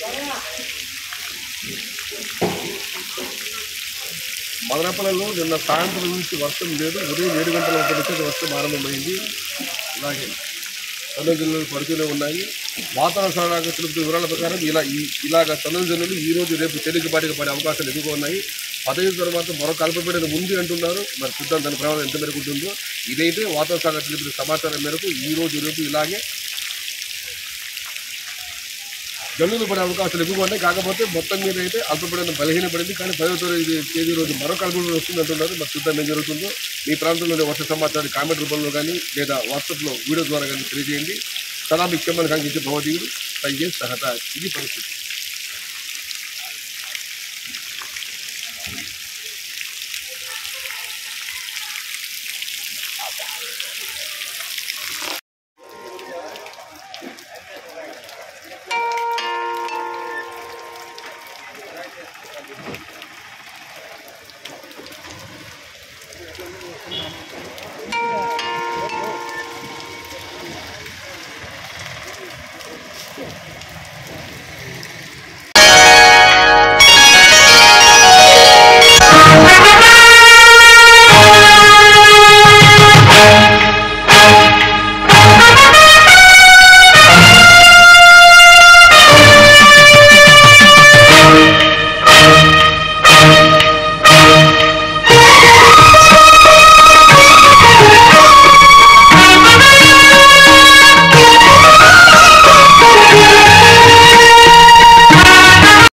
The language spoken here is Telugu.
మదనపల్లిలో నిన్న సాయంత్రం నుంచి వర్షం లేదు ఉదయం ఏడు గంటల ఒకటి నుంచి వర్షం ఆరంభమైంది అలాగే కర్నూలు జిల్లాలో పడుతూనే ఉన్నాయి వాతావరణ శాఖ తెలుపుతున్న వివరాల ప్రకారం ఇలా ఈ ఇలాగ కర్నూలు జిల్లాలో ఈ రోజు రేపు తేలికపాటిగా పడే అవకాశాలు ఎక్కువగా ఉన్నాయి పదహైదు తర్వాత మరొక అల్పపీడనం ఉంది అంటున్నారు మరి చూద్దాం దాని ప్రభావం ఎంత మేరకు ఉంటుందో ఇదైతే వాతావరణ శాఖ తెలిపిన సమాచారం మేరకు ఈ రోజు రేపు ఇలాగే జల్లులు పడే అవకాశాలు ఎక్కువగా ఉన్నాయి కాకపోతే మొత్తం మీద అయితే అల్పపీడనం బలహీనపడింది కానీ పదవ తేదీ తేదీ రోజు మరొక అల్పపీడనం వస్తుంది అంటున్నారు మరి చూద్దాం ఏం జరుగుతుందో మీ ప్రాంతంలోని వర్ష సమాచారం కామెంట్ రూపంలో కానీ లేదా వాట్సాప్లో వీడియో ద్వారా కానీ తెలియజేయండి సదా మీ క్షమను కాంక్షించే భగవదీయుడు సయ్యే సహత ఇది పరిస్థితి